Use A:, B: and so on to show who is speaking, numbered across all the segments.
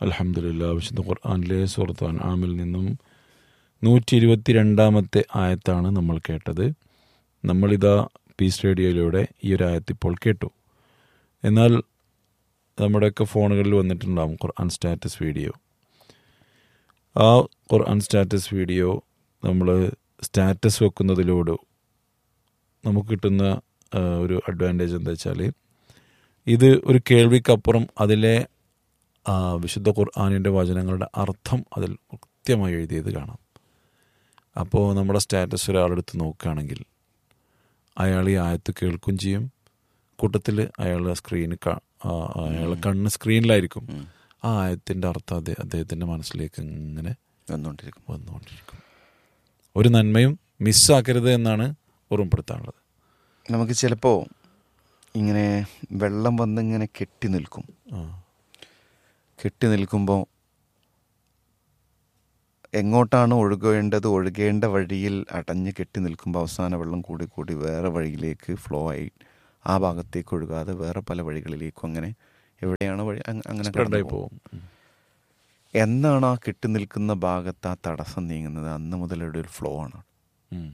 A: അലഹമുല്ല വിശുദ്ധ ഖുർആാനിലെ സുഹൃത്ത് അൻആമിൽ നിന്നും നൂറ്റി ഇരുപത്തി രണ്ടാമത്തെ ആയത്താണ് നമ്മൾ കേട്ടത് നമ്മളിതാ പീസ് റേഡിയോയിലൂടെ ഈ ഒരു ആയത്ത് ഇപ്പോൾ കേട്ടു എന്നാൽ നമ്മുടെയൊക്കെ ഫോണുകളിൽ വന്നിട്ടുണ്ടാകും ഖുർആൻ സ്റ്റാറ്റസ് വീഡിയോ ആ ഖുർആൻ സ്റ്റാറ്റസ് വീഡിയോ നമ്മൾ സ്റ്റാറ്റസ് വെക്കുന്നതിലൂടെ നമുക്ക് കിട്ടുന്ന ആ, ഒരു അഡ്വാൻറ്റേജ് എന്താ വെച്ചാൽ ഇത് ഒരു കേൾവിക്കപ്പുറം അതിലെ ആ, വിശുദ്ധ ഖുർആാനിൻ്റെ വചനങ്ങളുടെ അർത്ഥം അതിൽ കൃത്യമായി എഴുതിയത് കാണാം അപ്പോൾ നമ്മുടെ സ്റ്റാറ്റസ് ഒരാളെടുത്ത് നോക്കുകയാണെങ്കിൽ അയാൾ ഈ ആയത്ത് കേൾക്കുകയും ചെയ്യും കൂട്ടത്തിൽ അയാളുടെ സ്ക്രീന് അയാളുടെ കണ്ണ് സ്ക്രീനിലായിരിക്കും
B: ഉം.
A: ആ ആയത്തിൻ്റെ അർത്ഥം അദ്ദേഹ അദ്ദേഹത്തിൻ്റെ മനസ്സിലേക്ക് ഇങ്ങനെ
B: വന്നുകൊണ്ടിരിക്കും
A: വന്നുകൊണ്ടിരിക്കും ഒരു നന്മയും മിസ്സാക്കരുത് എന്നാണ് ഓർമ്മപ്പെടുത്താനുള്ളത്
B: നമുക്ക് ചിലപ്പോൾ ഇങ്ങനെ വെള്ളം വന്നിങ്ങനെ കെട്ടി നിൽക്കും
A: ആ
B: കെട്ടി നിൽക്കുമ്പോൾ എങ്ങോട്ടാണ് ഒഴുകേണ്ടത് ഒഴുകേണ്ട വഴിയിൽ അടഞ്ഞ് കെട്ടി നിൽക്കുമ്പോൾ അവസാന വെള്ളം കൂടി കൂടി വേറെ വഴിയിലേക്ക് ഫ്ലോ ആയി ആ ഭാഗത്തേക്ക് ഒഴുകാതെ വേറെ പല വഴികളിലേക്കും അങ്ങനെ എവിടെയാണ് വഴി അങ്ങ- അങ്ങനെ
A: സ്പ്രെഡായി
B: കടന്നു പോകും.
A: പോകും ഉം.
B: എന്നാണ് ആ കെട്ടി നിൽക്കുന്ന ഭാഗത്ത് ആ തടസ്സം നീങ്ങുന്നത് അന്ന് മുതലുള്ള ഒരു ഫ്ലോ ആണ്
A: ഉം.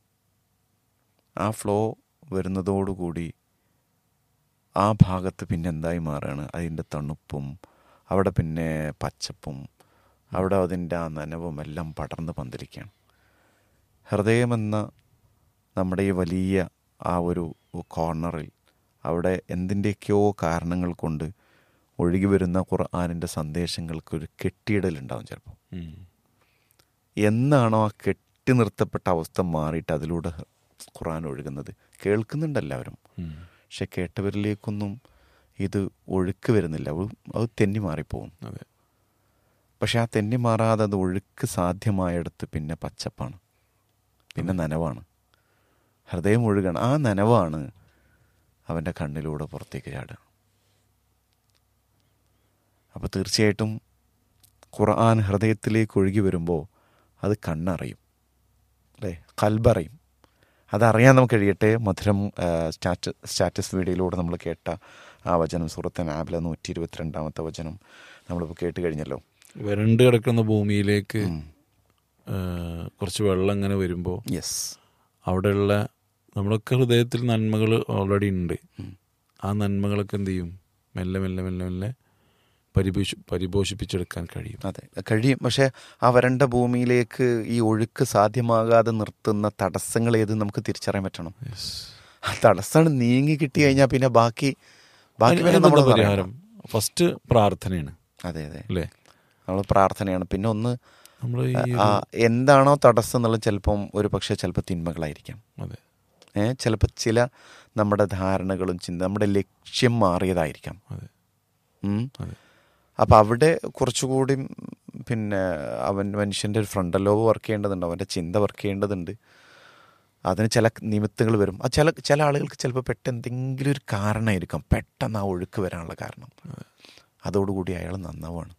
B: ആ ഫ്ലോ വരുന്നതോടുകൂടി ആ ഭാഗത്ത് പിന്നെ എന്തായി മാറുകയാണ് അതിൻ്റെ തണുപ്പും അവിടെ പിന്നെ പച്ചപ്പും അവിടെ അതിൻ്റെ ആ നനവും എല്ലാം പടർന്ന് പന്തലിക്കുകയാണ് ഹൃദയമെന്ന നമ്മുടെ ഈ വലിയ ആ ഒരു കോർണറിൽ അവിടെ എന്തിൻ്റെയൊക്കെയോ കാരണങ്ങൾ കൊണ്ട് ഒഴുകി വരുന്ന ഖുർആാനിൻ്റെ സന്ദേശങ്ങൾക്ക് ഒരു കെട്ടിയിടലുണ്ടാവും ചിലപ്പോൾ
A: ഉം.
B: എന്നാണോ ആ കെട്ടി നിർത്തപ്പെട്ട അവസ്ഥ മാറിയിട്ട് അതിലൂടെ ഖുർആൻ ഒഴുകുന്നത് കേൾക്കുന്നുണ്ട് എല്ലാവരും
A: ഉം.
B: പക്ഷെ കേട്ടവരിലേക്കൊന്നും ഇത് ഒഴുക്ക് വരുന്നില്ല അത് അത് തെന്നി മാറിപ്പോകും
A: അതെ
B: പക്ഷെ ആ തെന്നി മാറാതെ അത് ഒഴുക്ക് സാധ്യമായിടത്ത് പിന്നെ പച്ചപ്പാണ് പിന്നെ നനവാണ് ഹൃദയം ഒഴുകണം ആ നനവാണ് അവൻ്റെ കണ്ണിലൂടെ പുറത്തേക്ക് ചാടുക അപ്പോൾ തീർച്ചയായിട്ടും ഖുർആൻ ഹൃദയത്തിലേക്ക് ഒഴുകി വരുമ്പോൾ അത് കണ്ണറിയും അല്ലേ കൽബറിയും അതറിയാൻ നമുക്ക് കഴിയട്ടെ മധുരം ആ, സ്റ്റാറ്റ സ്റ്റാറ്റസ് വീഡിയോയിലൂടെ നമ്മൾ കേട്ട ആ വചനം സുഹൃത്തൻ ആബില നൂറ്റി ഇരുപത്തിരണ്ടാമത്തെ വചനം നമ്മളിപ്പോൾ കേട്ട് കഴിഞ്ഞല്ലോ
A: വരണ്ട് കിടക്കുന്ന ഭൂമിയിലേക്ക്
B: ഉം.
A: ആ, കുറച്ച് വെള്ളം ഇങ്ങനെ വരുമ്പോൾ
B: യെസ്
A: അവിടെയുള്ള നമ്മളൊക്കെ ഹൃദയത്തിൽ നന്മകൾ ഓൾറെഡി ഉണ്ട്
B: ഉം.
A: ആ നന്മകളൊക്കെ എന്ത് ചെയ്യും മെല്ലെ മെല്ലെ മെല്ലെ മെല്ലെ പരിപോഷി പരിപോഷിപ്പിച്ചെടുക്കാൻ കഴിയും
B: അതെ കഴിയും പക്ഷെ ആ വരണ്ട ഭൂമിയിലേക്ക് ഈ ഒഴുക്ക് സാധ്യമാകാതെ നിർത്തുന്ന തടസ്സങ്ങൾ ഏത് നമുക്ക് തിരിച്ചറിയാൻ പറ്റണം
A: Yes.
B: ആ തടസ്സം നീങ്ങി കിട്ടി കഴിഞ്ഞാൽ പിന്നെ ബാക്കി ബാക്കി
A: അതിന്
B: പിന്നെ
A: എന്താ
B: നമ്മൾ
A: പരിഹാരം ഫസ്റ്റ് പ്രാർത്ഥനയാണ്
B: അതെ അതെ
A: അല്ലേ
B: നമ്മൾ പ്രാർത്ഥനയാണ് പിന്നെ ഒന്ന്
A: നമ്മൾ ഈ
B: ആ എന്താണോ തടസ്സം എന്നുള്ളത് ചിലപ്പം ഒരു പക്ഷേ ചിലപ്പോൾ തിന്മകളായിരിക്കാം
A: അതെ
B: ഏ ചിലപ്പോൾ ചില നമ്മുടെ ധാരണകളും ചിന്ത നമ്മുടെ ലക്ഷ്യം മാറിയതായിരിക്കാം
A: അതെ
B: ഉം.
A: അതെ
B: അപ്പം അവിടെ കുറച്ചുകൂടി പിന്നെ അവൻ മനുഷ്യൻ്റെ ഒരു ഫ്രണ്ടൽ ലോബ് വർക്ക് ചെയ്യേണ്ടതുണ്ട് അവൻ്റെ ചിന്ത വർക്ക് ചെയ്യേണ്ടതുണ്ട് അതിന് ചില നിമിത്തങ്ങൾ വരും ആ ചില ചില ആളുകൾക്ക് ചിലപ്പോൾ പെട്ടെന്ന് എന്തെങ്കിലും ഒരു കാരണമായിരിക്കാം പെട്ടെന്ന് ആ ഒഴുക്ക് വരാനുള്ള കാരണം അതോടുകൂടി അയാൾ നന്നാവാണ്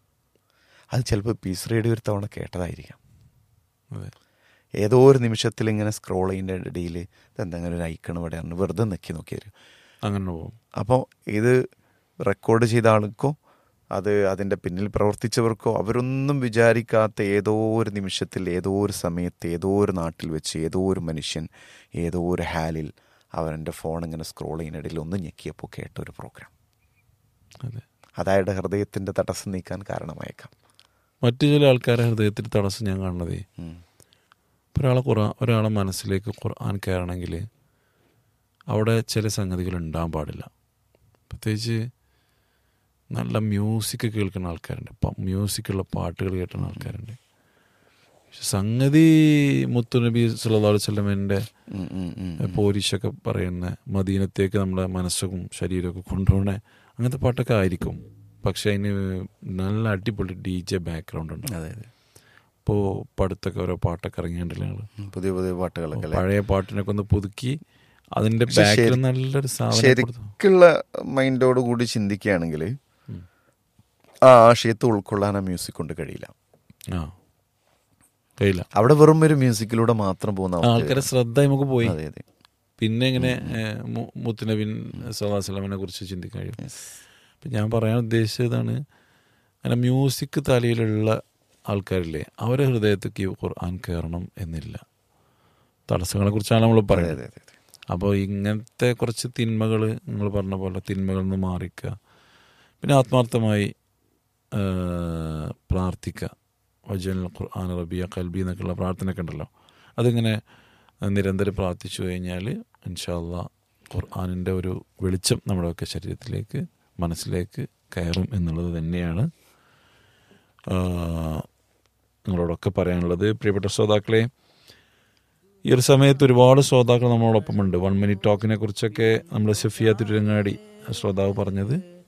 B: അത് ചിലപ്പോൾ പീസ് റേഡിയോ ഒരു തവണ കേട്ടതായിരിക്കാം
A: അതെ
B: ഏതോ ഒരു നിമിഷത്തിൽ ഇങ്ങനെ സ്ക്രോൾ ചെയ്യുന്ന ഇടയിൽ ഇതെന്തെങ്കിലും ഒരു ഐക്കൺ ഇവിടെയാണ് വെറുതെ നിൽക്കി നോക്കിയായിരിക്കും
A: അങ്ങനെ പോകും
B: അപ്പോൾ ഇത് റെക്കോർഡ് ചെയ്ത ആൾക്കോ അത് അതിൻ്റെ പിന്നിൽ പ്രവർത്തിച്ചവർക്കോ അവരൊന്നും വിചാരിക്കാത്ത ഏതോ ഒരു നിമിഷത്തിൽ ഏതോ ഒരു സമയത്ത് ഏതോ ഒരു നാട്ടിൽ വെച്ച് ഏതോ ഒരു മനുഷ്യൻ ഏതോ ഒരു ഹാലിൽ അവൻ്റെ ഫോൺ ഇങ്ങനെ സ്ക്രോൾ ചെയ്യുന്നതിടയിൽ ഒന്ന് ഞെക്കിയപ്പോൾ കേട്ട ഒരു പ്രോഗ്രാം
A: അതെ
B: അതായത് ഹൃദയത്തിൻ്റെ തടസ്സം നീക്കാൻ കാരണമായേക്കാം
A: മറ്റു ചില ആൾക്കാരെ ഹൃദയത്തിൽ തടസ്സം ഞാൻ കാണുന്നതേ
B: ഉം.
A: ഇപ്പൊ ഒരാളെ ഖുറാൻ ഒരാളെ മനസ്സിലേക്ക് ഖുർആൻ കയറണമെങ്കിൽ അവിടെ ചില സംഗതികൾ ഉണ്ടാകാൻ പാടില്ല പ്രത്യേകിച്ച് നല്ല മ്യൂസിക് കേൾക്കുന്ന ആൾക്കാരുണ്ട് പ- മ്യൂസിക്കുള്ള പാട്ടുകൾ കേൾക്കുന്ന ആൾക്കാരുണ്ട് പക്ഷെ സംഗതി മുത്തുനബി സല്ലല്ലാഹു അലൈഹി വസല്ലമയുടെ
B: ഉം, ഉം, ഉം, ഉം.
A: പോരിശൊക്കെ പറയുന്ന മദീനത്തേക്ക് നമ്മുടെ മനസ്സും ശരീരമൊക്കെ കൊണ്ടുപോകണ അങ്ങനത്തെ പാട്ടൊക്കെ ആയിരിക്കും പക്ഷെ അതിന് നല്ല അടിപൊളി ഡി ജെ ബാക്ക്ഗ്രൗണ്ട് ഉണ്ട്
B: അതെ അതെ
A: ഇപ്പോൾ പടുത്തൊക്കെ ഓരോ പാട്ടൊക്കെ ഇറങ്ങിയിട്ടുണ്ടല്ലോ ഞങ്ങൾ
B: ഉം, പുതിയ പുതിയ പാട്ടുകളൊക്കെ അല്ലേ
A: പഴയ പാട്ടിനൊക്കെ ഒന്ന് പുതുക്കി അതിന്റെ
B: പക്ഷെ
A: ബാക്കിൽ
B: ശരി-
A: നല്ലൊരു സാധനം കൊടുത്തു.
B: ശരിക്കുള്ള മൈൻഡോട് കൂടി ചിന്തിക്കുകയാണെങ്കിൽ
A: ഉം.
B: ആ ആശയത്തെ ഉൾക്കൊള്ളാൻ ആ മ്യൂസിക് കൊണ്ട് കഴിയില്ല
A: ആ കഴിയില്ല
B: അവിടെ വെറും ഒരു മ്യൂസിക്കിലൂടെ മാത്രം പോകുന്ന അവസ്ഥ
A: ആൾക്കാരെ ശ്രദ്ധ നമുക്ക് പോയി
B: അതെ അതെ
A: പിന്നെ ഇങ്ങനെ ഏഹ്, മു- മുത്തുനബിൻ സലാസ്ലമിനെ കുറിച്ച് ചിന്തിക്കാൻ കഴിയും
B: Yes.
A: അപ്പം ഞാൻ പറയാൻ ഉദ്ദേശിച്ചതാണ് അങ്ങനെ മ്യൂസിക് തലയിലുള്ള ആൾക്കാരില്ലേ അവരെ ഹൃദയത്തേക്ക് ഈ ഖുർആൻ കയറണം എന്നില്ല തടസ്സങ്ങളെ കുറിച്ചാണ് നമ്മൾ
B: അതെ
A: പറയുന്നത്
B: അതെ അതെ
A: അപ്പോൾ ഇങ്ങനത്തെ കുറച്ച് തിന്മകൾ നിങ്ങൾ പറഞ്ഞ പോലെ തിന്മകളിൽ നിന്ന് മാറിക്കുക പിന്നെ ആത്മാർത്ഥമായി ആ, പ്രാർത്ഥിക്കുക വജൽ ഖുർആൻ റബിയ കൽബി എന്നൊക്കെയുള്ള പ്രാർത്ഥനയൊക്കെ ഉണ്ടല്ലോ അതിങ്ങനെ നിരന്തരം പ്രാർത്ഥിച്ചു കഴിഞ്ഞാൽ ഇൻഷാല്ല ഖുർആാനിൻ്റെ ഒരു വെളിച്ചം നമ്മുടെയൊക്കെ ശരീരത്തിലേക്ക് മനസ്സിലേക്ക് കയറും എന്നുള്ളത് തന്നെയാണ് ആ, നിങ്ങളോടൊക്കെ പറയാനുള്ളത് പ്രിയപ്പെട്ട ശ്രോതാക്കളെ ഈ ഒരു സമയത്ത് ഒരുപാട് ശ്രോതാക്കൾ നമ്മളോടൊപ്പം ഉണ്ട് വൺ മിനിറ്റ് ടോക്കിനെ കുറിച്ചൊക്കെ നമ്മൾ സഫിയ തിരുരങ്ങാടി ശ്രോതാവ് പറഞ്ഞത്